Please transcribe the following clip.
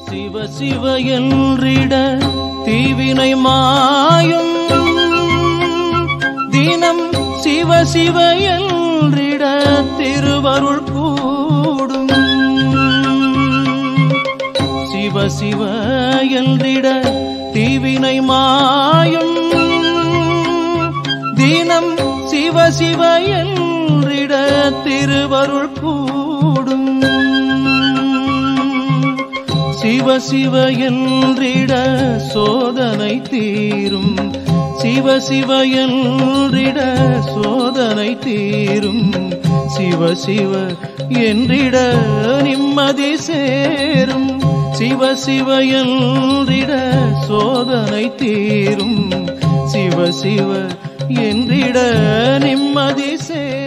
சிவ சிவ என்றிட தீவினை மாயும் தினம் சிவ சிவ என்றிட திருவருள் கூடும் சிவ சிவ என்றிட தீவினை மாயும் தினம் சிவ சிவ என்றிட திருவருள் கூடும் சிவ சிவ என்றிட சோதனை தீரும் சிவ சிவ என்றிட சோதனை தீரும் சிவ சிவ என்றிட நிம்மதி சேரும் சிவ சிவ என்றிட சோதனை தீரும் சிவ சிவ என்றிட நிம்மதி சேரும்